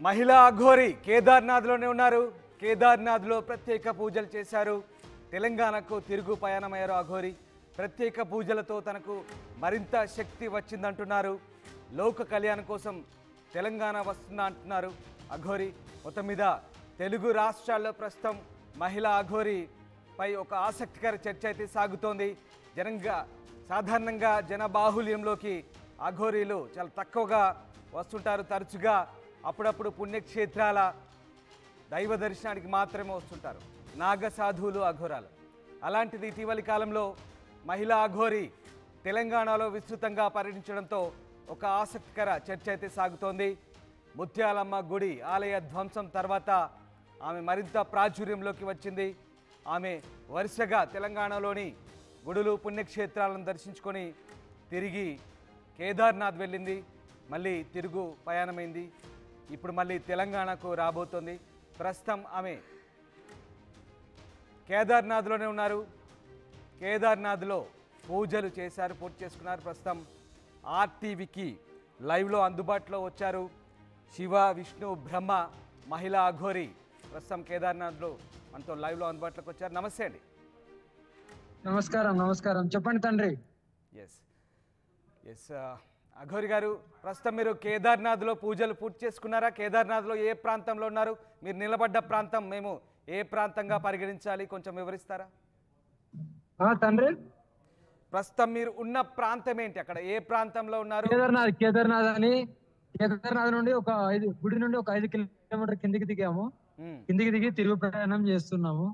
మహిళా అఘోరి కేదార్నాథ్లోనే ఉన్నారు కేదార్నాథ్లో ప్రత్యేక పూజలు చేశారు తెలంగాణకు తిరుగు పయనమయ్యారు అఘోరి ప్రత్యేక పూజలతో తనకు మరింత శక్తి వచ్చిందంటున్నారు లోక కళ్యాణం కోసం తెలంగాణ వస్తుందా అంటున్నారు అఘోరి మొత్తం మీద తెలుగు రాష్ట్రాల్లో ప్రస్తుతం మహిళా అఘోరి పై ఒక ఆసక్తికర చర్చ అయితే సాగుతోంది జనంగా సాధారణంగా జనబాహుల్యంలోకి అఘోరీలు చాలా తక్కువగా వస్తుంటారు తరచుగా అప్పుడప్పుడు పుణ్యక్షేత్రాల దైవ దర్శనానికి మాత్రమే వస్తుంటారు నాగ సాధువులు అఘోరాలు అలాంటిది ఇటీవలి కాలంలో మహిళా అఘోరి తెలంగాణలో విస్తృతంగా పర్యటించడంతో ఒక ఆసక్తికర చర్చ అయితే సాగుతోంది ముత్యాలమ్మ గుడి ఆలయ ధ్వంసం తర్వాత ఆమె మరింత ప్రాచుర్యంలోకి వచ్చింది ఆమె వరుసగా తెలంగాణలోని గుడులు పుణ్యక్షేత్రాలను దర్శించుకొని తిరిగి కేదార్నాథ్ వెళ్ళింది మళ్ళీ తిరుగు ప్రయాణమైంది ఇప్పుడు మళ్ళీ తెలంగాణకు రాబోతోంది ప్రస్తుతం ఆమె కేదార్నాథ్లోనే ఉన్నారు కేదార్నాథ్లో పూజలు చేశారు పూర్తి చేసుకున్నారు ప్రస్తుతం ఆర్టీవీకి లైవ్లో అందుబాటులో వచ్చారు శివ విష్ణు బ్రహ్మ మహిళా అఘోరి ప్రస్తుతం కేదార్నాథ్లో మనతో లైవ్లో అందుబాటులోకి వచ్చారు నమస్తే అండి నమస్కారం నమస్కారం చెప్పండి తండ్రి ఎస్ ఎస్ అఘోరి గారు ప్రస్తుతం మీరు కేదార్నాథ్లో పూజలు పూర్తి చేసుకున్నారా కేదార్నాథ్లో ఏ ప్రాంతంలో ఉన్నారు మీరు నిలబడ్డ ప్రాంతం మేము ఏ ప్రాంతంగా పరిగణించాలి కొంచెం వివరిస్తారా ఆ తండ్రి ప్రస్తుతం మీరు ఉన్న ప్రాంతం ఏంటి అక్కడ ఏ ప్రాంతంలో ఉన్నారు కేదార్నాథ్ కేదార్నాథ్ అని కేదార్నాథ్ నుండి ఒక ఐదు గుడి నుండి ఒక ఐదు కిలోమీటర్ కిందికి దిగాము మ్మ్. కిందికి దిగి తిరుగు ప్రయాణం చేస్తున్నాము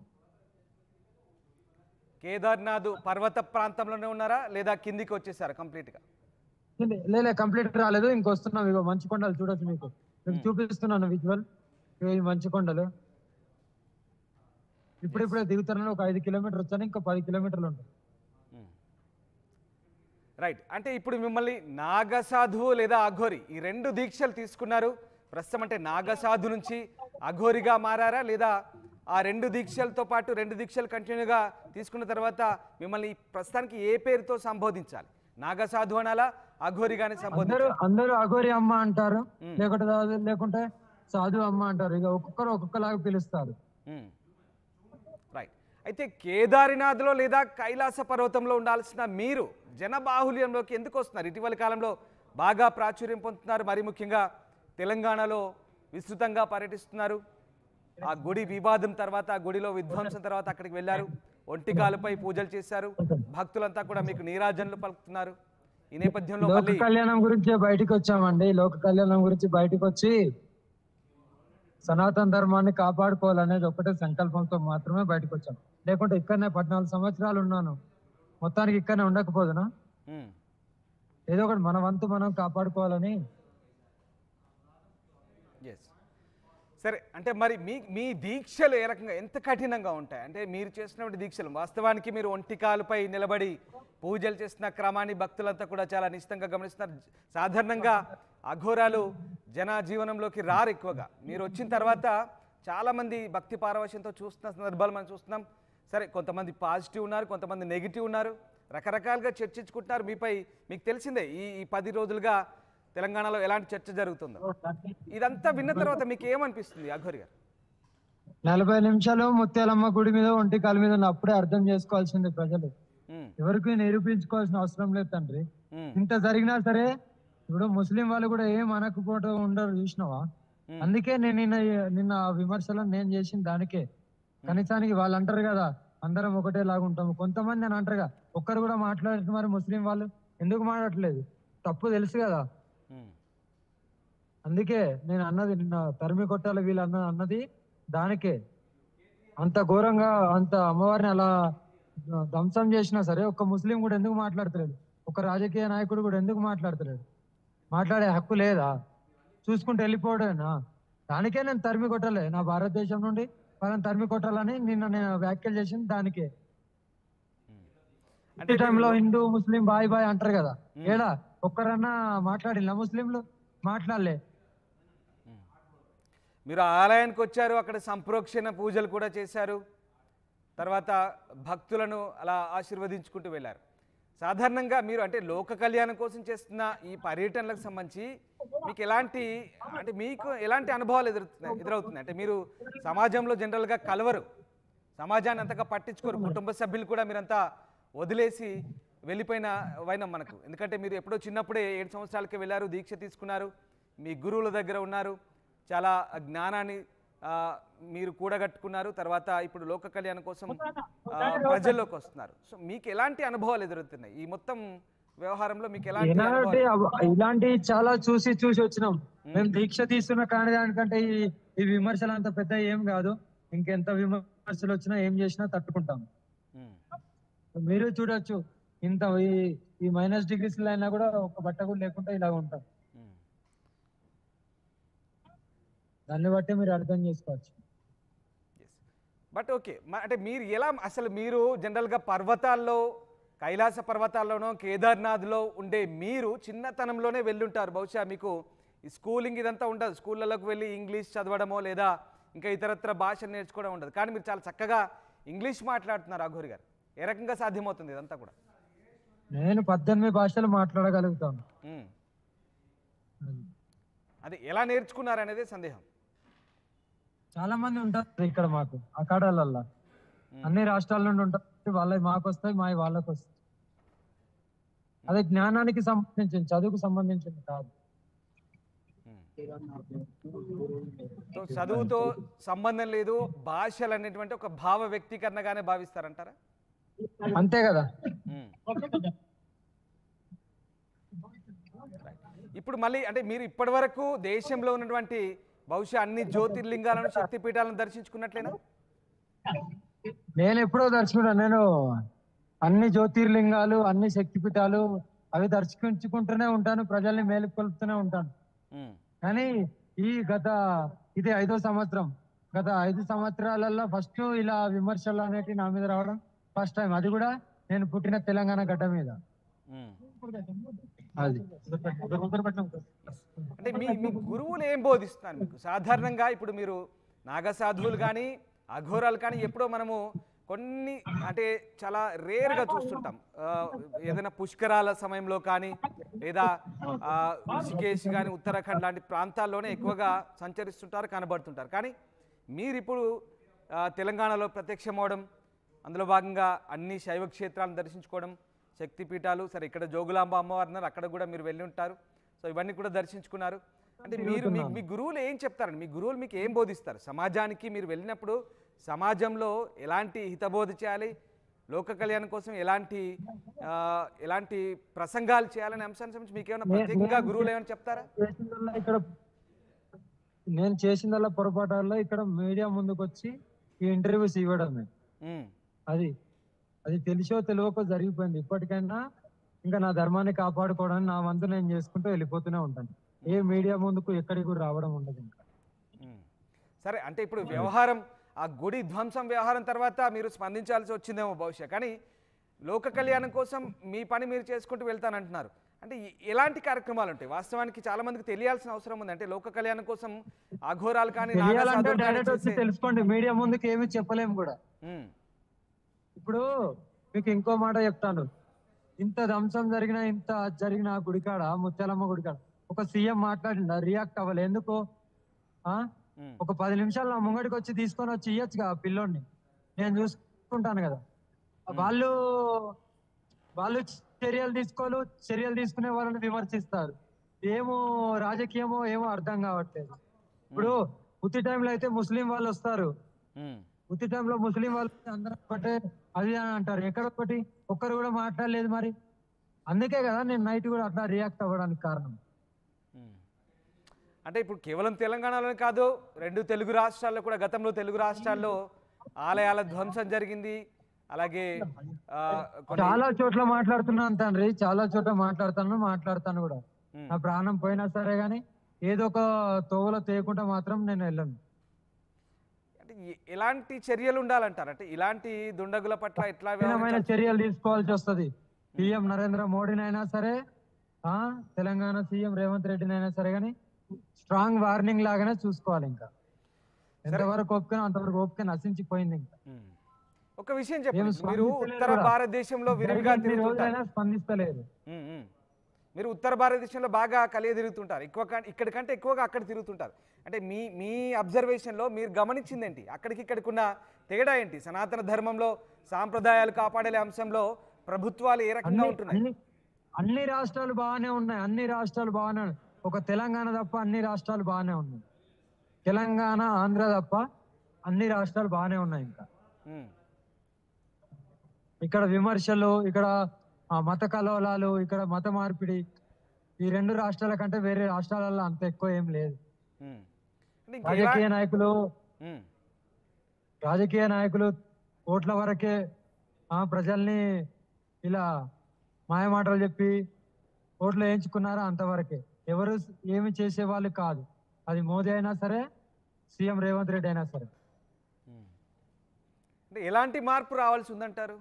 కేదార్నాథ్ పర్వత ప్రాంతంలోనే ఉన్నారా లేదా కిందికి వచ్చేసారా కంప్లీట్గా కింది- లేలే కంప్లీట్ రాలేదు ఇంకొస్తున్నాం ఇగో మంచు కొండలు చూడొచ్చు మీకు మీకు చూపిస్తున్నాను విజువల్ ఈ మంచు కొండలు ఇప్పుడిప్పుడే దిగుతున్నాను ఒక ఐదు కిలోమీటర్ వచ్చాను ఇంకో పది కిలోమీటర్లు ఉంటాయి రైట్ అంటే ఇప్పుడు మిమ్మల్ని నాగసాధువు లేదా అఘోరి ఈ రెండు దీక్షలు తీసుకున్నారు ప్రస్తుతం అంటే నాగసాధు నుంచి అఘోరిగా మారారా లేదా ఆ రెండు దీక్షలతో పాటు రెండు దీక్షలు కంటిన్యూగా తీసుకున్న తర్వాత మిమ్మల్ని ప్రస్తుతానికి ఏ పేరుతో సంబోధించాలి నాగసాధు అనాలా అఘోరిగానే అందరూ సంబోధించాలి అందరూ అఘోరి అమ్మ అంటారు మ్మ్. లేకుంటే సాధు- లేకుంటే సాధు అమ్మ అంటారు ఇక ఒక్కొక్కరు ఒక్కొక్కలాగా పిలుస్తారు రైట్ అయితే కేదారినాథ్లో లేదా కైలాస పర్వతంలో ఉండాల్సిన మీరు జనబాహుల్యంలోకి ఎందుకు వస్తున్నారు ఇటీవలి కాలంలో బాగా ప్రాచుర్యం పొందుతున్నారు మరి ముఖ్యంగా తెలంగాణలో విస్తృతంగా పర్యటిస్తున్నారు ఆ గుడి వివాదం తర్వాత ఆ గుడిలో విధ్వంసం తర్వాత అక్కడికి వెళ్ళారు ఒంటికాలపై పూజలు చేశారు భక్తులంతా కూడా మీకు నీరాజనలు పలుకుతున్నారు ఈ నేపథ్యంలో లోక మళ్ళీ కళ్యాణం గురించి బయటికి వచ్చామండి లోక కళ్యాణం గురించి బయటికి వచ్చి సనాతన ధర్మాన్ని కాపాడుకోవాలనేది ఒకటే సంకల్పంతో మాత్రమే బయటకు వచ్చాం లేకుంటే ఇక్కడనే పద్నాలుగు సంవత్సరాలు ఉన్నాను మొత్తానికి ఇక్కడనే ఉండకపోదునా ఉమ్, ఏదో ఒకటి మన వంతు మనం కాపాడుకోవాలని ఎస్ సరే అంటే మరి మీ మీ దీక్షలు ఏ రకంగా ఎంత కఠినంగా ఉంటాయి అంటే మీరు చేసినటువంటి దీక్షలు వాస్తవానికి మీరు ఒంటికాలుపై నిలబడి పూజలు చేస్తున్న క్రమాన్ని భక్తులంతా కూడా చాలా నిశ్చితంగా గమనిస్తున్నారు సాధారణంగా అఘోరాలు జన జీవనంలోకి రారు ఎక్కువగా మీరు వచ్చిన తర్వాత చాలామంది భక్తి పారవశ్యంతో చూస్తున్న సందర్భాలు మనం చూస్తున్నాం సరే కొంతమంది పాజిటివ్ ఉన్నారు కొంతమంది నెగిటివ్ ఉన్నారు రకరకాలుగా చర్చించుకుంటున్నారు మీపై మీకు తెలిసిందే ఈ ఈ పది రోజులుగా తెలంగాణలో ఎలాంటి చర్చ జరుగుతుందో ఇదంతా విన్న తర్వాత మీకు ఏమనిపిస్తుంది అఘోరి గారు నలభై నిమిషాలు ముత్యాలమ్మ గుడి మీద ఒంటి కాలు మీద ఉన్న అప్పుడే అర్థం చేసుకోవాల్సింది ప్రజలు ఉమ్, ఎవరికి నిరూపించుకోవాల్సిన అవసరం లేదు తండ్రి ఉమ్, ఇంత జరిగినా సరే ఇప్పుడు ముస్లిం వాళ్ళు కూడా ఏం అనకపోవడం ఉండరు చూసినావా ఉమ్, అందుకే నేను నిన్న నిన్న ఆ విమర్శలను నేను చేసిన దానికే కనీసానికి వాళ్ళు అంటారు కదా అందరం ఒకటే లాగా ఉంటాము కొంతమంది అని అంటారు కదా ఒక్కరు కూడా మాట్లాడుతున్నారు మరి ముస్లిం వాళ్ళు ఎందుకు మాట్లాడట్లేదు తప్పు తెలుసు కదా ఉమ్, అందుకే నేను అన్నది నిన్న తరిమి కొట్టాలి వీళ్ళు అన్న అన్నది దానికే అంత ఘోరంగా అంత అమ్మవారిని అలా ధ్వంసం చేసినా సరే ఒక్క ముస్లిం కూడా ఎందుకు మాట్లాడతలేడు ఒక రాజకీయ నాయకుడు కూడా ఎందుకు మాట్లాడతలేడు మాట్లాడే హక్కు లేదా చూసుకుంటూ వెళ్ళిపోవడమేనా దానికే నేను తరిమి కొట్టలే నా భారతదేశం నుండి వాళ్ళని తరిమి కొట్టాలని నిన్న నేను వ్యాఖ్యలు చేసింది దానికే అంటే ఈ టైంలో హిందూ ముస్లిం బాయ్ బాయ్ అంటారు కదా మ్మ్. ఏడా ఒక్కరన్నా మాట్లాడినా ముస్లింలు మాట్లాడలే మీరు ఆలయానికి వచ్చారు అక్కడ సంప్రోక్షణ పూజలు కూడా చేశారు తర్వాత భక్తులను అలా ఆశీర్వదించుకుంటూ వెళ్ళారు సాధారణంగా మీరు అంటే లోక కళ్యాణం కోసం చేస్తున్న ఈ పర్యటనలకు సంబంధించి మీకు ఎలాంటి అంటే మీకు ఎలాంటి అనుభవాలు ఎదురుతున్నాయి ఎదురవుతున్నాయి అంటే మీరు సమాజంలో జనరల్గా కలవరు సమాజాన్ని అంతగా పట్టించుకోరు కుటుంబ సభ్యులు కూడా మీరంతా వదిలేసి వెళ్ళిపోయిన వైనం మనకు ఎందుకంటే మీరు ఎప్పుడో చిన్నప్పుడే ఏడు సంవత్సరాలకి వెళ్ళారు దీక్ష తీసుకున్నారు మీ గురువుల దగ్గర ఉన్నారు చాలా జ్ఞానాన్ని ఆ, మీరు కూడగట్టుకున్నారు తర్వాత ఇప్పుడు లోక కళ్యాణం కోసం ఆ, ప్రజల్లోకి వస్తున్నారు సో మీకు ఎలాంటి అనుభవాలు ఎదురవుతున్నాయి ఈ మొత్తం వ్యవహారంలో మీకు ఎలాంటి ఎలాంటి అనుభవాలు అవ- ఇలాంటి చాలా చూసి చూసి వచ్చినాం మేము దీక్ష తీస్తున్న కానీ దానికంటే ఈ ఈ విమర్శలు అంత పెద్ద ఏం కాదు ఇంకెంత విమర్శలు వచ్చినా ఏం చేసినా తట్టుకుంటాం ఉమ్, మీరు చూడొచ్చు ఇంత ఈ ఈ మైనస్ డిగ్రీస్ అయినా కూడా ఒక బట్ట కూడా లేకుండా ఇలా ఉంటాం ఉమ్. దాన్ని బట్టి మీరు అర్థం చేసుకోవచ్చు బట్ ఓకే అంటే మీరు ఎలా అసలు మీరు జనరల్గా పర్వతాల్లో కైలాస పర్వతాల్లోనో కేదార్నాథ్లో ఉండే మీరు చిన్నతనంలోనే వెళ్ళుంటారు బహుశా మీకు ఈ స్కూలింగ్ ఇదంతా ఉండదు స్కూళ్ళలోకి వెళ్ళి ఇంగ్లీష్ చదవడమో లేదా ఇంకా ఇతరత్ర భాష నేర్చుకోవడం ఉండదు కానీ మీరు చాలా చక్కగా ఇంగ్లీష్ మాట్లాడుతున్నారు అఘోరి గారు ఏ రకంగా సాధ్యమవుతుంది ఇదంతా కూడా నేను పద్దెనిమిది భాషలు మాట్లాడగలుగుతాను ఉమ్. అది ఎలా నేర్చుకున్నారు అనేది సందేహం చాలా మంది ఉంటారు ఇక్కడ మాకు అఖాడాలల్లో ఉమ్. అన్ని రాష్ట్రాల నుండి ఉంటారు వాళ్ళవి మాకు వస్తాయి మావి వాళ్ళకి వస్తాయి అదే జ్ఞానానికి సంబంధించింది చదువుకు సంబంధించింది కాదు సో చదువుతో సంబంధం లేదు భాషలు అనేటువంటి ఒక భావ వ్యక్తీకరణగానే భావిస్తారంటారా అంతే కదా మ్మ్. ఇప్పుడు మళ్ళీ అంటే మీరు ఇప్పటి వరకు దేశంలో ఉన్నటువంటి బహుశా అన్ని జ్యోతిర్లింగాలను శక్తిపీఠాలను దర్శించుకున్నట్లేనా నేను ఎప్పుడో దర్శకుడు నేను అన్ని జ్యోతిర్లింగాలు అన్ని శక్తిపీఠాలు అవి దర్శించుకుంటూనే ఉంటాను ప్రజల్ని మేలుకొల్పుతూనే ఉంటాను మ్మ్. కానీ ఈ గత ఇది ఐదో సంవత్సరం గత ఐదు సంవత్సరాలలో ఫస్ట్ ఇలా విమర్శలు అనేటివి నా మీద రావడం ఫస్ట్ టైం అది కూడా నేను పుట్టిన తెలంగాణ గడ్డ మీద మ్మ్. అది అంటే మీ మీ గురువులు ఏం బోధిస్తున్నారు మీకు సాధారణంగా ఇప్పుడు మీరు నాగసాధువులు కానీ అఘోరాలు కానీ ఎప్పుడో మనము కొన్ని అంటే చాలా రేర్గా చూస్తుంటాం ఆ, ఏదైనా పుష్కరాల సమయంలో కానీ లేదా ఆ, ఋషికేశ్ కానీ ఉత్తరాఖండ్ లాంటి ప్రాంతాల్లోనే ఎక్కువగా సంచరిస్తుంటారు కనబడుతుంటారు కానీ మీరు ఇప్పుడు ఆ, తెలంగాణలో ప్రత్యక్షమవడం అందులో భాగంగా అన్ని శైవ క్షేత్రాలను దర్శించుకోవడం శక్తిపీఠాలు సరే ఇక్కడ జోగులాంబ అమ్మవారు ఉన్నారు అక్కడ కూడా మీరు వెళ్ళి ఉంటారు సో ఇవన్నీ కూడా దర్శించుకున్నారు అంటే మీరు మీ మీ గురువులు ఏం చెప్తారండి మీ గురువులు మీకు ఏం బోధిస్తారు సమాజానికి మీరు వెళ్ళినప్పుడు సమాజంలో ఎలాంటి హితబోధ చేయాలి లోక కళ్యాణం కోసం ఎలాంటి ఆ, ఎలాంటి ప్రసంగాలు చేయాలనే అంశాన్ని సంబంధించి మీకు ఏమైనా ప్రత్యేకంగా గురువులు ఏమైనా చెప్తారా చేసిందల్లా ఇక్కడ నేను చేసిందల్లా పొరపాటాల్లో ఇక్కడ మీడియా ముందుకు వచ్చి ఈ ఇంటర్వ్యూస్ ఇవ్వడమే ఉమ్, అది అది తెలిసో తెలియకో జరిగిపోయింది ఇప్పటికైనా ఇంకా నా ధర్మాన్ని కాపాడుకోవడానికి నా వంతు నేను చేసుకుంటూ వెళ్ళిపోతూనే ఉంటాను ఏ మీడియా ముందుకు ఎక్కడికి కూడా రావడం ఉండదు ఇంకా ఉమ్. సరే అంటే ఇప్పుడు వ్యవహారం ఆ గుడి ధ్వంసం వ్యవహారం తర్వాత మీరు స్పందించాల్సి వచ్చిందేమో బహుశా కానీ లోక కళ్యాణం కోసం మీ పని మీరు చేసుకుంటూ వెళ్తానంటున్నారు అంటే ఎ- ఎలాంటి కార్యక్రమాలు ఉంటాయి వాస్తవానికి చాలా మందికి తెలియాల్సిన అవసరం ఉంది అంటే లోక కళ్యాణం కోసం అఘోరాలు కానీ తెలియాలంటే నాగసాధువులు కానీ డైరెక్ట్ వచ్చి చేసే- తెలుసుకోండి మీడియా ముందుకు ఏమీ చెప్పలేము కూడా ఉమ్, ఇప్పుడు మీకు ఇంకో మాట చెప్తాను ఇంత ధ్వంసం జరిగిన ఇంత జరిగిన ఆ గుడికాడ ముత్యాలమ్మ గుడికాడ ఒక సీఎం మాట్లాడిండ రియాక్ట్ అవ్వాలి ఎందుకు ఆ ఉమ్, ఒక పది నిమిషాలు నా ముంగడికి వచ్చి తీసుకొని వచ్చి ఇయ్యొచ్చు ఆ పిల్లోడిని నేను చూసుకుంటాను కదా వాళ్ళు వాళ్ళు చర్యలు తీసుకోలు చర్యలు తీసుకునే వాళ్ళని విమర్శిస్తారు ఏమో రాజకీయమో ఏమో అర్థం కావట్లేదు ఇప్పుడు ఉత్తి టైంలో అయితే ముస్లిం వాళ్ళు వస్తారు ఉమ్, ఉత్తి టైంలో ముస్లిం వాళ్ళు అందరూ ఒకటే అది అని అంటారు ఎక్కడ ఒకటి ఒక్కరు కూడా మాట్లాడలేదు మరి అందుకే కదా నేను నైట్ కూడా అట్లా రియాక్ట్ అవ్వడానికి కారణం ఉమ్. అంటే ఇప్పుడు కేవలం తెలంగాణలోనే కాదు రెండు తెలుగు రాష్ట్రాల్లో కూడా గతంలో తెలుగు రాష్ట్రాల్లో ఆలయాల ధ్వంసం జరిగింది అలాగే ఆ, కొన్ని- చాలా చోట్ల మాట్లాడుతున్నాను తండ్రి చాలా చోట్ల మాట్లాడుతాను మాట్లాడతాను కూడా ఉమ్. నా ప్రాణం పోయినా సరే గానీ ఏదో ఒక తోవలో తేయకుండా మాత్రం నేను వెళ్ళను అంటే ఎ- ఎలాంటి చర్యలు ఉండాలంటారు అంటే ఇలాంటి దుండగుల పట్ల ఎట్లా కఠినమైన వ్యవహరించాలి? చర్యలు తీసుకోవాల్సి వస్తది పిఎం నరేంద్ర మోడీనైనా సరే ఆ తెలంగాణ సీఎం రేవంత్ రెడ్డినైనా సరే గానీ స్ట్రాంగ్ వార్నింగ్ లాగానే చూసుకోవాలి ఇంకా ఎంతవరకు ఓపిక అంతవరకు ఓపిక నశించిపోయింది ఇంకా ఉమ్. ఒక విషయం చెప్పండి ఏమి మీరు స్పందిస్తలేరు ఉత్తర కూడా. భారతదేశంలో విరివిగా జరిగిన తిరుగుతుంటారు రోజులైనా స్పందిస్తలేరు ఉమ్, ఉమ్. మీరు ఉత్తర భారతదేశంలో బాగా కలియ తిరుగుతుంటారు ఎక్కువ కా- ఇక్కడికంటే ఎక్కువగా అక్కడ తిరుగుతుంటారు అంటే మీ మీ అబ్జర్వేషన్లో మీరు గమనించింది ఏంటి అక్కడికి ఇక్కడికి ఉన్న తేడా ఏంటి సనాతన ధర్మంలో సాంప్రదాయాలు కాపాడే అంశంలో ప్రభుత్వాలు ఏ రకంగా అన్ని ఉంటున్నాయి అన్ని అన్ని రాష్ట్రాలు బాగానే ఉన్నాయి అన్ని రాష్ట్రాలు బాగానే ఉన్నాయి ఒక తెలంగాణ తప్ప అన్ని రాష్ట్రాలు బాగానే ఉన్నాయి తెలంగాణ ఆంధ్ర తప్ప అన్ని రాష్ట్రాలు బాగానే ఉన్నాయి ఇంకా ఉమ్, ఇక్కడ విమర్శలు ఇక్కడ ఆ, మత కలవలాలు ఇక్కడ మత మార్పిడి ఈ రెండు రాష్ట్రాల కంటే వేరే రాష్ట్రాలలో అంత ఎక్కువ ఏం లేదు ఉమ్. అంటే ఇంకా ఎలా- రాజకీయ నాయకులు ఉమ్, రాజకీయ నాయకులు ఓట్ల వరకే ఆ ప్రజల్ని ఇలా మాయమాటలు చెప్పి ఓట్లు వేయించుకున్నారా అంతవరకే ఎవరు ఏమి చేసే వాళ్ళు కాదు అది మోదీ అయినా సరే సీఎం రేవంత్ రెడ్డి అయినా సరే ఉమ్. అంటే ఎలాంటి మార్పు రావాల్సి ఉందంటారు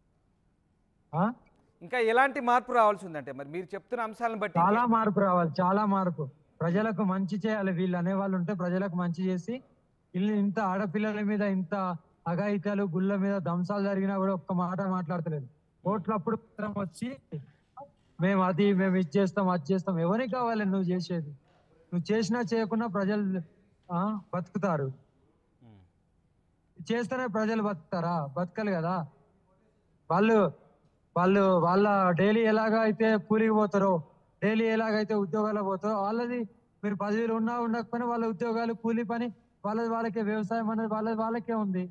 ఆ ఇంకా ఎలాంటి మార్పు రావాల్సి ఉందంటే మరి మీరు చెప్తున్న అంశాలను బట్టి చాలా మార్పు రావాలి చాలా మార్పు ప్రజలకు మంచి చేయాలి వీళ్ళు అనేవాళ్ళు ఉంటే ప్రజలకు మంచి చేసి ఇల్లు ఇంత ఆడపిల్లల మీద ఇంత అఘాయిత్యాలు గుళ్ళ మీద ధ్వంసాలు జరిగినా కూడా ఒక్క మాట మాట్లాడతలేదు ఓట్లప్పుడు మాత్రం వచ్చి మేము అది మేము ఇది చేస్తాం అది చేస్తాం ఎవరికి కావాలి నువ్వు చేసేది నువ్వు చేసినా చేయకున్నా ప్రజలు ఆ, బతుకుతారు ఉమ్, చేస్తేనే ప్రజలు బతుకుతారా బతకలు కదా వాళ్ళు వాళ్ళు వాళ్ళ డైలీ ఎలాగ అయితే కూలికి పోతారో డైలీ ఎలాగైతే ఉద్యోగాలకు పోతారో వాళ్ళది మీరు పదవిలో ఉన్నా ఉండకపోయినా వాళ్ళ ఉద్యోగాలు కూలి పని వాళ్ళది వాళ్ళకే వ్యవసాయం అనేది వాళ్ళది వాళ్ళకే ఉంది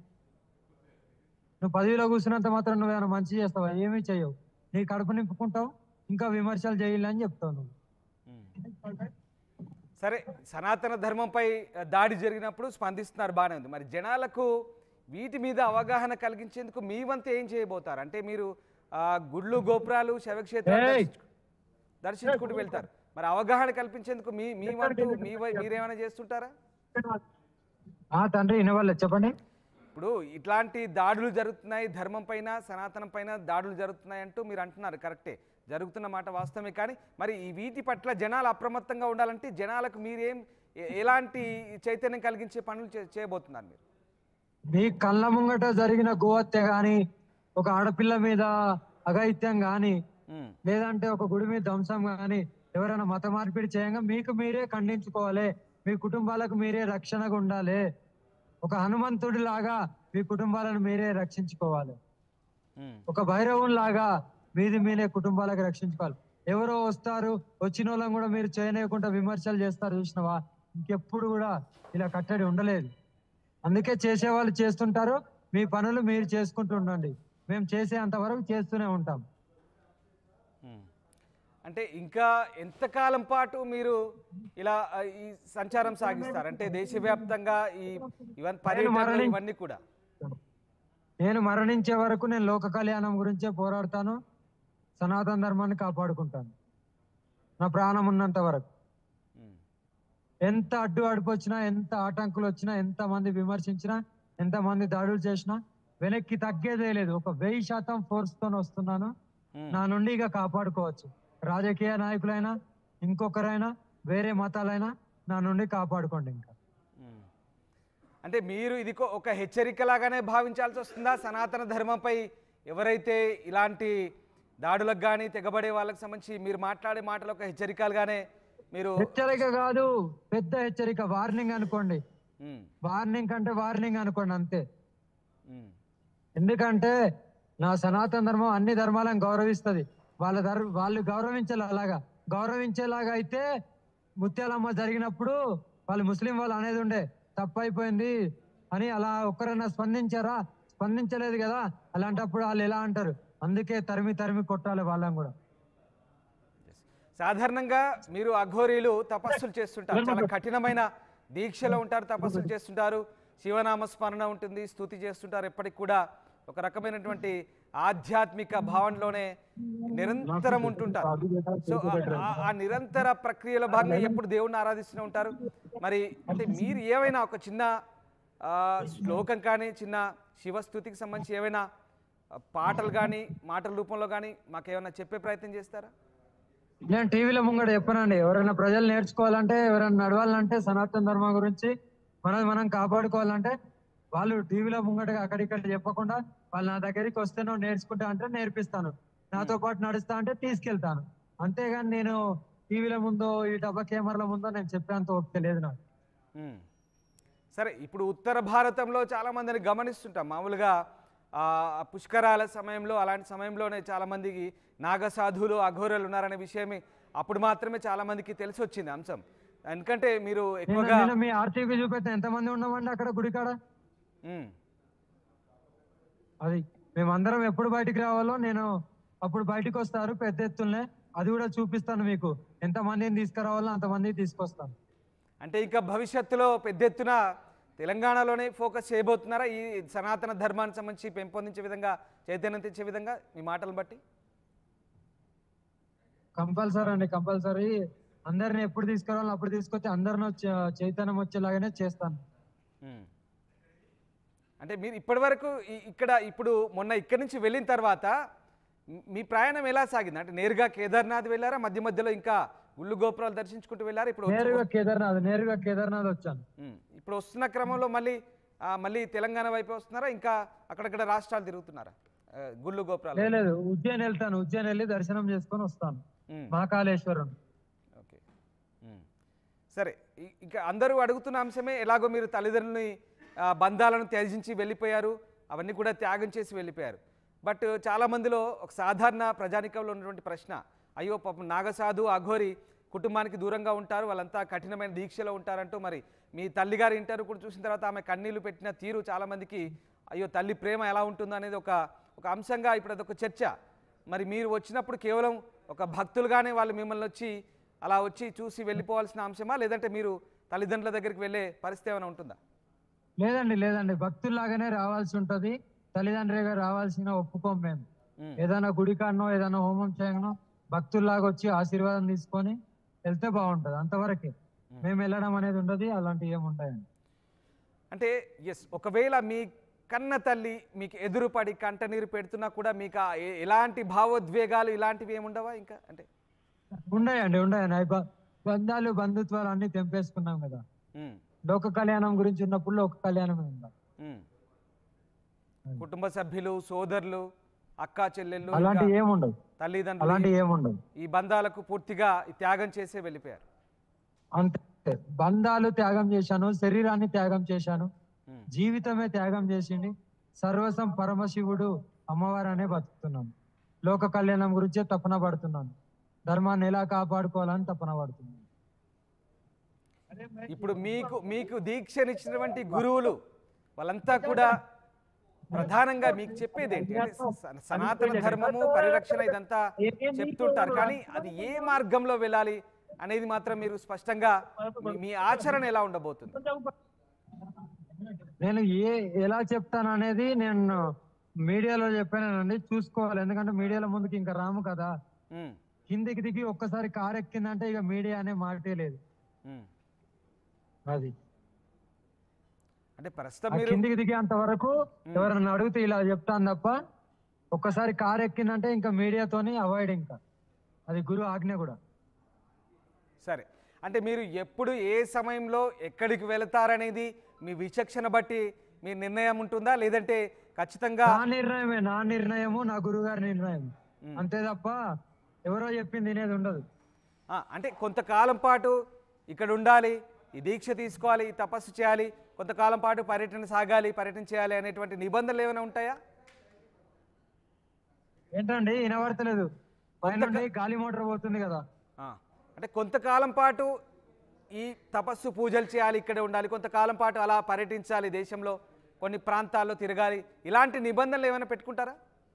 నువ్వు పదవిలో కూర్చున్నంత మాత్రం నువ్వు ఏమైనా మంచి చేస్తావా ఏమీ చేయవు నీ కడుపు నింపుకుంటావు ఇంకా విమర్శలు చేయాలని చెప్తావు నువ్వు ఉమ్. సరే సనాతన ధర్మంపై ఆ, దాడి జరిగినప్పుడు స్పందిస్తున్నారు బాగానే ఉంది మరి జనాలకు వీటి మీద అవగాహన కలిగించేందుకు మీ వంతు ఏం చేయబోతారు అంటే మీరు ఆ, గుళ్ళు గోపురాలు శవక్షేత్రాలు ఏయ్! దర్శించు- దర్శించుకుంటూ వెళ్తారు మరి అవగాహన కల్పించేందుకు మీ మీ వంతు మీ వై- మీరేమైనా చేస్తుంటారా ఆ తండ్రి వినవాళ్ళ చెప్పండి ఇప్పుడు ఇట్లాంటి దాడులు జరుగుతున్నాయి ధర్మం పైన సనాతనం పైన దాడులు జరుగుతున్నాయి అంటూ మీరు అంటున్నారు కరెక్టే జరుగుతున్న మాట వాస్తవమే కానీ మరి ఈ వీటి పట్ల జనాలు అప్రమత్తంగా ఉండాలంటే జనాలకు మీరేం ఎ- ఎలాంటి చైతన్యం కలిగించే పనులు చే- చేయబోతున్నారు మీరు మీ కళ్ళ ముంగట జరిగిన గోహత్య గాని ఒక ఆడపిల్ల మీద అఘాయిత్యం గాని ఉమ్, లేదంటే ఒక గుడి మీద ధ్వంసం గాని ఎవరైనా మత మార్పిడి చేయంగా మీకు మీరే ఖండించుకోవాలి మీ కుటుంబాలకు మీరే రక్షణగా ఉండాలి ఒక హనుమంతుడి లాగా మీ కుటుంబాలను మీరే రక్షించుకోవాలి ఉమ్, ఒక భైరవం లాగా మీది మీరే కుటుంబాలకు రక్షించుకోవాలి ఎవరో వస్తారు వచ్చిన వాళ్ళని కూడా మీరు చేయనీయకుండా విమర్శలు చేస్తారు చూసినవా ఇంకెప్పుడు కూడా ఇలా కట్టడి ఉండలేదు అందుకే చేసేవాళ్ళు చేస్తుంటారు మీ పనులు మీరు చేసుకుంటూ ఉండండి మేము చేసేంత వరకు చేస్తూనే ఉంటాం ఉమ్. అంటే ఇంకా ఎంతకాలం పాటు మీరు ఇలా ఆ, ఈ సంచారం సాగిస్తారు అంటే దేశవ్యాప్తంగా ఈ ఇవన్నీ పర్యటనలు మరణి- ఇవన్నీ కూడా నేను మరణించే వరకు నేను లోక కళ్యాణం గురించే పోరాడతాను సనాతన ధర్మాన్ని కాపాడుకుంటాను నా ప్రాణం ఉన్నంత వరకు ఉమ్, ఎంత అడ్డు అడుపు వచ్చినా ఎంత ఆటంకులు వచ్చినా ఎంత మంది విమర్శించినా ఎంత మంది దాడులు చేసినా వెనక్కి తగ్గేదే లేదు ఒక వెయ్యి శాతం ఫోర్స్ తో వస్తున్నాను ఉమ్. నా నుండి ఇక కాపాడుకోవచ్చు రాజకీయ నాయకులైనా ఇంకొకరైనా వేరే మతాలైనా నా నుండి కాపాడుకోండి ఇంకా మ్మ్. అంటే మీరు ఇది కొ- ఒక హెచ్చరికలాగానే భావించాల్సి వస్తుందా సనాతన ధర్మంపై ఎవరైతే ఇలాంటి దాడులకు కానీ తెగబడే వాళ్ళకి సంబంధించి మీరు మాట్లాడే మాటలు ఒక హెచ్చరికలుగానే మీరు హెచ్చరిక కాదు పెద్ద హెచ్చరిక వార్నింగ్ అనుకోండి మ్మ్. వార్నింగ్ అంటే వార్నింగ్ అనుకోండి అంతే మ్మ్. ఎందుకంటే నా సనాతన ధర్మం అన్ని ధర్మాలను గౌరవిస్తది వాళ్ళ ధర్ వాళ్ళు గౌరవించాలి అలాగా గౌరవించేలాగా అయితే ముత్యాలమ్మ జరిగినప్పుడు వాళ్ళు ముస్లిం వాళ్ళు అనేది ఉండే తప్పైపోయింది అని అలా ఒక్కరైనా స్పందించారా స్పందించలేదు కదా అలాంటప్పుడు వాళ్ళు ఎలా అంటారు అందుకే తరిమి తరిమి కొట్టాలి వాళ్ళని కూడా సాధారణంగా మీరు అఘోరీలు తపస్సులు చేస్తుంటారు చాలా కఠినమైన దీక్షలో ఉంటారు తపస్సులు చేస్తుంటారు శివనామ స్మరణ ఉంటుంది స్తుతి చేస్తుంటారు ఎప్పటికి కూడా ఒక రకమైనటువంటి ఆధ్యాత్మిక భావనలోనే నిరంతరం ఉంటుంటారు సో ఆ- ఆ- ఆ నిరంతర ప్రక్రియలో భాగంగా ఎప్పుడు దేవుణ్ణి ఆరాధిస్తూనే ఉంటారు మరి అంటే మీరు ఏమైనా ఒక చిన్న ఆ, శ్లోకం కానీ చిన్న శివస్థుతికి సంబంధించి ఏమైనా ఆ, పాటలు కానీ మాటల రూపంలో కానీ మాకు ఏమైనా చెప్పే ప్రయత్నం చేస్తారా నేను టీవీలో ముంగడ చెప్పనండి ఎవరైనా ప్రజలు నేర్చుకోవాలంటే ఎవరైనా నడవాలంటే సనాతన ధర్మం గురించి మనం మనం కాపాడుకోవాలంటే వాళ్ళు టీవీలో ముంగటగా అక్కడిక్కడ చెప్పకుండా వాళ్ళు నా దగ్గరికి వస్తే నువ్వు నేర్చుకుంటా అంటే నేర్పిస్తాను నాతో పాటు నడుస్తా అంటే తీసుకెళ్తాను అంతేగాని నేను టీవీల ముందో ఈ డబ్బా కెమెరాల ముందో నేను చెప్పేంత ఓపిక లేదు నాకు ఉమ్. సరే ఇప్పుడు ఉత్తర భారతంలో చాలా మందిని గమనిస్తుంటాం మామూలుగా ఆ, పుష్కరాల సమయంలో అలాంటి సమయంలోనే చాలా మందికి నాగసాధువులు అఘోరలు ఉన్నారనే విషయమే అప్పుడు మాత్రమే చాలా మందికి తెలిసి వచ్చింది అంశం ఎందుకంటే మీరు నేను ఎక్కువగా నేను మీ ఆర్టీవీ చూపెట్టిన ఎంతమంది ఉన్నామండి అక్కడ గుడికాడ ఉమ్, అది మేమందరం ఎప్పుడు బయటికి రావాలో నేను అప్పుడు బయటికి వస్తారు పెద్ద ఎత్తులనే అది కూడా చూపిస్తాను మీకు ఎంత మందిని తీసుకురావాలో అంతమందిని తీసుకొస్తాను అంటే ఇంకా భవిష్యత్తులో పెద్ద ఎత్తున తెలంగాణలోనే ఫోకస్ చేయబోతున్నారా ఈ సనాతన ధర్మానికి సంబంధించి పెంపొందించే విధంగా చైతన్యం తెచ్చే విధంగా మీ మాటలను బట్టి కంపల్సరీ అండి కంపల్సరీ అందరిని ఎప్పుడు తీసుకురావాలో అప్పుడు తీసుకొచ్చి అందరిని వచ్చే చైతన్యం వచ్చేలాగానే చేస్తాను ఉమ్. అంటే మీరు ఇప్పటివరకు ఈ- ఇక్కడ ఇప్పుడు మొన్న ఇక్కడి నుంచి వెళ్ళిన తర్వాత మీ- మీ ప్రయాణం ఎలా సాగింది అంటే నేరుగా కేదార్నాథ్ వెళ్ళారా మధ్య మధ్యలో ఇంకా గుళ్ళు గోపురాలు దర్శించుకుంటూ వెళ్ళారా ఇప్పుడు వచ్చి- నేరుగా కేదార్నాథ్ నేరుగా కేదార్నాథ్ వచ్చాను ఉమ్. ఇప్పుడు వస్తున్న క్రమంలో మళ్ళీ ఆ, మళ్ళీ తెలంగాణ వైపు వస్తున్నారా ఇంకా అక్కడక్కడ రాష్ట్రాలు తిరుగుతున్నారా ఆ, గుళ్ళు గోపురాలు లే- లేదు ఉజ్జయిన్ వెళ్తాను ఉజ్జయిన్ వెళ్ళి దర్శనం చేసుకొని వస్తాను ఉమ్. మహాకాళేశ్వరం ఓకే ఉమ్. సరే ఇ- ఇక అందరూ అడుగుతున్న అంశమే ఎలాగో మీరు తల్లిదండ్రులని ఆ, బంధాలను త్యజించి వెళ్ళిపోయారు అవన్నీ కూడా త్యాగం చేసి వెళ్ళిపోయారు బట్ చాలా మందిలో ఒక సాధారణ ప్రజానికంలో ఉన్నటువంటి ప్రశ్న అయ్యో పాపం నాగసాధు అఘోరి కుటుంబానికి దూరంగా ఉంటారు వాళ్ళంతా కఠినమైన దీక్షలో ఉంటారంటూ మరి మీ తల్లిగారి ఇంటర్వ్యూ కూడా చూసిన తర్వాత ఆమె కన్నీళ్లు పెట్టిన తీరు చాలామందికి అయ్యో తల్లి ప్రేమ ఎలా ఉంటుందో అనేది ఒక ఒక అంశంగా ఇప్పుడు అదొక చర్చ మరి మీరు వచ్చినప్పుడు కేవలం ఒక భక్తులుగానే వాళ్ళు మిమ్మల్ని వచ్చి అలా వచ్చి చూసి వెళ్ళిపోవాల్సిన అంశమా లేదంటే మీరు తల్లిదండ్రుల దగ్గరికి వెళ్ళే పరిస్థితి ఏమైనా ఉంటుందా లేదండి లేదండి భక్తుల్లాగానే రావాల్సి ఉంటది తల్లిదండ్రిగా రావాల్సిన ఒప్పుకోం మేము ఉమ్, ఏదైనా గుడి కాడనో ఏదైనా హోమం చేయనో భక్తుల్లాగా వచ్చి ఆశీర్వాదం తీసుకొని వెళ్తే బాగుంటది అంతవరకే మేము వెళ్ళడం అనేది ఉండదు అలాంటివి ఏమి ఉంటాయండి అంటే ఎస్ ఒకవేళ మీ కన్న తల్లి మీకు ఎదురుపడి కంటనీరు పెడుతున్నా కూడా మీకు ఆ ఎ- ఎలాంటి భావోద్వేగాలు ఇలాంటివి ఏముండవా ఇంకా అంటే ఉన్నాయండి ఉన్నాయండి అవి బ- బంధాలు బంధుత్వాలు అన్ని తెంపేసుకున్నాం కదా ఉమ్, లోక కళ్యాణం గురించి ఉన్నప్పుడు లోక కళ్యాణమే ఉండాలి ఉమ్. కుటుంబ సభ్యులు సోదరులు అక్కా చెల్లెళ్ళు అలాంటి ఇంకా ఏముండదు తల్లిదండ్రులు అలాంటి ఏముండదు ఈ బంధాలకు పూర్తిగా ఈ త్యాగం చేసే వెళ్ళిపోయారు అంతే బంధాలు త్యాగం చేశాను శరీరాన్ని త్యాగం చేశాను ఉమ్, జీవితమే త్యాగం చేసింది సర్వసం పరమశివుడు అమ్మవారు అనే బతుకుతున్నాను లోక కళ్యాణం గురించే తపన పడుతున్నాను ధర్మాన్ని ఎలా కాపాడుకోవాలని తపన పడుతున్నాను ఇప్పుడు మీకు మీకు దీక్షనిచ్చినటువంటి గురువులు వాళ్ళంతా కూడా ప్రధానంగా మీకు చెప్పేది ఏంటి అంటే స- సనాతన ధర్మము పరిరక్షణ ఇదంతా చెప్తుంటారు కానీ అది ఏ మార్గంలో వెళ్ళాలి అనేది మాత్రం మీరు స్పష్టంగా మీ- మీ ఆచరణ ఎలా ఉండబోతుంది నేను ఏ ఎలా చెప్తాను అనేది నేను మీడియాలో చెప్పానండి చూసుకోవాలి ఎందుకంటే మీడియాలో ముందుకి ఇంకా రాము కదా ఉమ్, కిందికి దిగి ఒక్కసారి కారు ఎక్కిందంటే ఇక మీడియా అనే మాటే లేదు ఉమ్. అది అంటే ప్రస్తుతం ఆ మీరు కిందికి దిగేంత వరకు ఎవరైనా అడిగితే ఇలా చెప్తాను తప్ప ఒక్కసారి కారు ఎక్కిందంటే ఇంకా మీడియాతోని అవాయిడ్ ఇంకా అది గురు ఆజ్ఞ కూడా సరే అంటే మీరు ఎప్పుడు ఏ సమయంలో ఎక్కడికి వెళతారనేది మీ విచక్షణ బట్టి మీ నిర్ణయం ఉంటుందా లేదంటే ఖచ్చితంగా నా నిర్ణయమే నా నిర్ణయము నా గురువు గారి నిర్ణయం ఉమ్. అంతే తప్ప ఎవరో చెప్పింది తినేది ఉండదు ఆ, అంటే కొంతకాలం పాటు ఇక్కడ ఉండాలి ఈ దీక్ష తీసుకోవాలి ఈ తపస్సు చేయాలి కొంతకాలం పాటు పర్యటన సాగాలి పర్యటన చేయాలి అనేటువంటి నిబంధనలు ఏమైనా ఉంటాయా ఏంటండి వినబడతలేదు పైన గాలి మోటార్ పోతుంది కదా ఆ, అంటే కొంతకాలం పాటు ఈ తపస్సు పూజలు చేయాలి ఇక్కడే ఉండాలి కొంతకాలం పాటు అలా పర్యటించాలి దేశంలో కొన్ని ప్రాంతాల్లో తిరగాలి ఇలాంటి నిబంధనలు ఏమైనా పెట్టుకుంటారా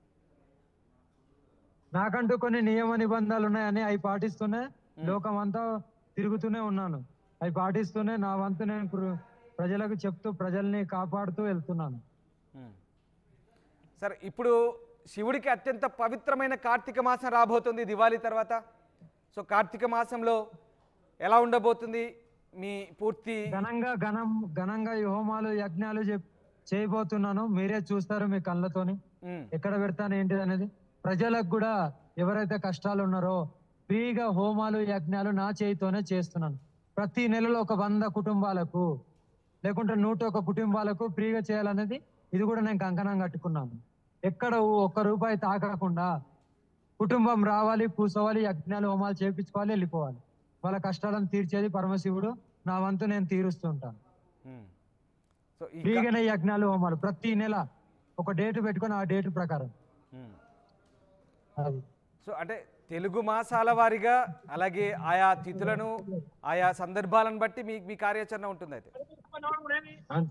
నాకంటూ కొన్ని నియమ నిబంధనలు ఉన్నాయని అవి పాటిస్తూనే లోకం అంతా తిరుగుతూనే ఉన్నాను అవి పాటిస్తూనే నా వంతు నేను కృ- ప్రజలకు చెప్తూ ప్రజల్ని కాపాడుతూ వెళ్తున్నాను ఉమ్. సరే ఇప్పుడు శివుడికి అత్యంత పవిత్రమైన కార్తీక మాసం రాబోతుంది దివాళీ తర్వాత సో కార్తీక మాసంలో ఎలా ఉండబోతుంది మీ పూర్తి ఘనంగా ఘనం ఘనంగా ఈ హోమాలు యజ్ఞాలు చెప్- చేయబోతున్నాను మీరే చూస్తారు మీ కళ్ళతోని ఉమ్, ఎక్కడ పెడతాను ఏంటిది అనేది ప్రజలకు కూడా ఎవరైతే కష్టాలు ఉన్నారో ఫ్రీగా హోమాలు యజ్ఞాలు నా చేయితోనే చేస్తున్నాను ప్రతి నెలలో ఒక వంద కుటుంబాలకు లేకుంటే నూట ఒక కుటుంబాలకు ఫ్రీగా చేయాలనేది ఇది కూడా నేను కంకణం కట్టుకున్నాను ఎక్కడ ఒక్క రూపాయి తాకకుండా కుటుంబం రావాలి కూర్చోవాలి యజ్ఞాలు హోమాలు చేపించుకోవాలి వెళ్ళిపోవాలి వాళ్ళ కష్టాలను తీర్చేది పరమశివుడు నా వంతు నేను తీరుస్తుంటాను ఉమ్. సో ఈ క- ఫ్రీగానే యజ్ఞాలు హోమాలు ప్రతి నెల ఒక డేట్ పెట్టుకొని ఆ డేట్ ప్రకారం ఉమ్. అది సో అంటే తెలుగు మాసాల వారీగా అలాగే ఆయా తిథులను ఆయా సందర్భాలను బట్టి మీ మీ కార్యాచరణ ఉంటుంది అయితే అన్-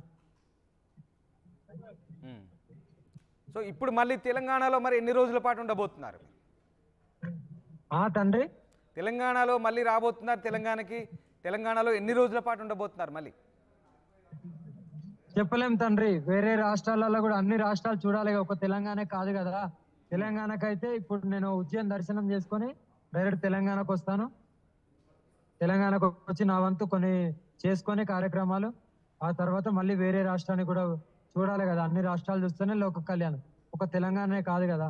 ఉమ్. సో ఇప్పుడు మళ్ళీ తెలంగాణలో మరి ఎన్ని రోజుల పాటు ఉండబోతున్నారు ఆ తండ్రి తెలంగాణలో మళ్ళీ రాబోతున్నారు తెలంగాణకి తెలంగాణలో ఎన్ని రోజుల పాటు ఉండబోతున్నారు మళ్ళీ చెప్పలేం తండ్రి వేరే రాష్ట్రాలలో కూడా అన్ని రాష్ట్రాలు చూడాలి ఒక తెలంగాణ కాదు కదా తెలంగాణకైతే ఇప్పుడు నేను ఉజ్జయిన్ దర్శనం చేసుకొని డైరెక్ట్ తెలంగాణకు వస్తాను తెలంగాణకు వచ్చి నా వంతు కొన్ని చేసుకొని కార్యక్రమాలు ఆ తర్వాత మళ్ళీ వేరే రాష్ట్రాన్ని కూడా చూడాలి కదా అన్ని రాష్ట్రాలు చూస్తేనే లోక కళ్యాణం ఒక తెలంగాణనే కాదు కదా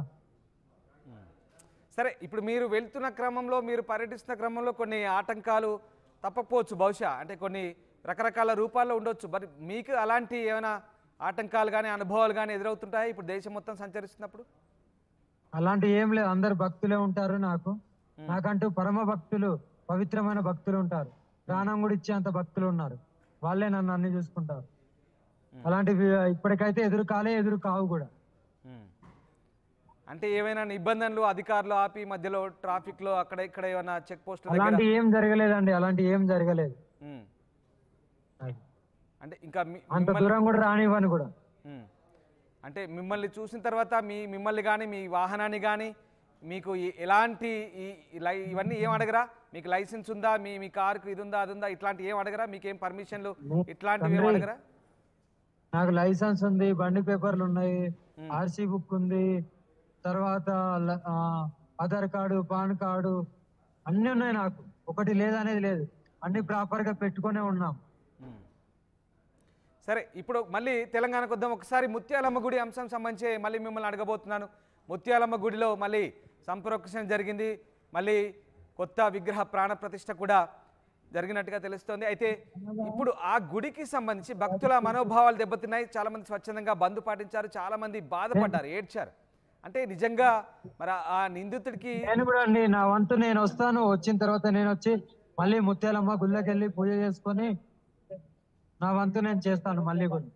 సరే ఇప్పుడు మీరు వెళ్తున్న క్రమంలో మీరు పర్యటిస్తున్న క్రమంలో కొన్ని ఆటంకాలు తప్పకపోవచ్చు బహుశా అంటే కొన్ని రకరకాల రూపాల్లో ఉండొచ్చు మరి మీకు అలాంటి ఏమైనా ఆటంకాలు కానీ అనుభవాలు కానీ ఎదురవుతుంటాయి ఇప్పుడు దేశం మొత్తం సంచరిస్తున్నప్పుడు అలాంటి ఏం లేదు అందరు భక్తులే ఉంటారు నాకు నాకంటూ పరమ భక్తులు పవిత్రమైన భక్తులు ఉంటారు ప్రాణం కూడా ఇచ్చేంత భక్తులు ఉన్నారు వాళ్ళే నన్ను అన్ని చూసుకుంటారు అలాంటివి ఇప్పటికైతే ఎదురు కాలే ఎదురు కావు కూడా ఉమ్. అంటే ఏమైనా ఇబ్బందులు అధికారులు ఆపి మధ్యలో ట్రాఫిక్లో అక్కడ ఇక్కడ ఏమైనా చెక్ పోస్ట్ దగ్గర అలాంటి ఏం జరగలేదండి అలాంటి ఏం జరగలేదు ఉమ్. అది. అంటే ఇంకా మీ- అంత మిమ్మల్ని- దూరం కూడా రానివ్వను కూడా ఉమ్. అంటే మిమ్మల్ని చూసిన తర్వాత మీ మిమ్మల్ని కానీ మీ వాహనాన్ని కానీ మీకు ఈ- ఎలాంటి ఈ ఈ లై ఇవన్నీ ఏం అడగరా మీకు లైసెన్స్ ఉందా మీ మీ కారుకు ఇది ఉందా అది ఉందా ఇట్లాంటి ఏం అడగరా మీకేం పర్మిషన్లు ఇట్లాంటివి ఏం తండ్రి. అడగరా నాకు లైసెన్స్ ఉంది బండి పేపర్లు ఉన్నాయి ఆర్సీ బుక్ ఉంది తర్వాత ల- ఆ, ఆధార్ కార్డు పాన్ కార్డు అన్ని ఉన్నాయి నాకు ఒకటి లేదనేది లేదు అన్ని ప్రాపర్ గా పెట్టుకునే ఉన్నాం ఉమ్. సరే ఇప్పుడు మళ్ళీ తెలంగాణకు వద్దాం ఒకసారి ముత్యాలమ్మ గుడి అంశం సంబంధించి మళ్ళీ మిమ్మల్ని అడగబోతున్నాను ముత్యాలమ్మ గుడిలో మళ్ళీ సంప్రోక్షణ జరిగింది మళ్ళీ కొత్త విగ్రహ ప్రాణ ప్రతిష్ఠ కూడా జరిగినట్టుగా తెలుస్తోంది అయితే ఇప్పుడు ఆ గుడికి సంబంధించి భక్తుల మనోభావాలు దెబ్బతిన్నాయి చాలా మంది స్వచ్ఛందంగా బంద్ పాటించారు చాలా మంది బాధపడ్డారు ఏడ్చారు అంటే నిజంగా మరి ఆ- ఆ నిందితుడికి నేను కూడా అండి నా వంతు నేను వస్తాను వచ్చిన తర్వాత నేను వచ్చి మళ్ళీ ముత్యాలమ్మ గుళ్ళకి వెళ్ళి పూజ చేసుకొని నా వంతు నేను చేస్తాను మళ్ళీ కూడా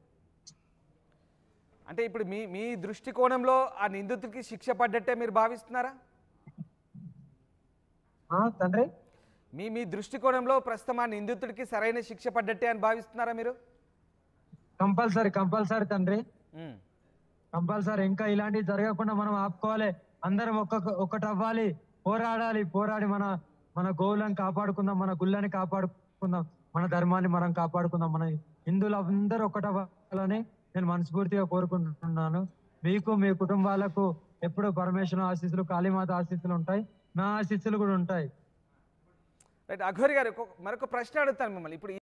అంటే ఇప్పుడు మీ మీ దృష్టికోణంలో ఆ నిందితుడికి శిక్ష పడ్డట్టే మీరు భావిస్తున్నారా ఆ, తండ్రి మీ మీ దృష్టికోణంలో ప్రస్తుతం ఆ నిందితుడికి సరైన శిక్ష పడ్డట్టే అని భావిస్తున్నారా మీరు కంపల్సరీ కంపల్సరీ తండ్రి ఉమ్, కంపల్సరీ ఇంకా ఇలాంటివి జరగకుండా మనం ఆపుకోవాలి అందరం ఒక్క ఒక్కటి అవ్వాలి పోరాడాలి పోరాడి మన మన గోవులను కాపాడుకుందాం మన గుళ్ళని కాపాడుకుందాం మన ధర్మాన్ని మనం కాపాడుకుందాం మన హిందువులు అందరూ ఒక్కటవ్వాలని నేను మనస్ఫూర్తిగా కోరుకుంటున్నాను మీకు మీ కుటుంబాలకు ఎప్పుడు పరమేశ్వర ఆశీస్సులు కాళీమాత ఆశీస్సులు ఉంటాయి నా ఆశీస్సులు కూడా ఉంటాయి రైట్ అఘోరి గారు ఒక- మరొక ప్రశ్న అడుగుతాను మిమ్మల్ని ఇప్పుడు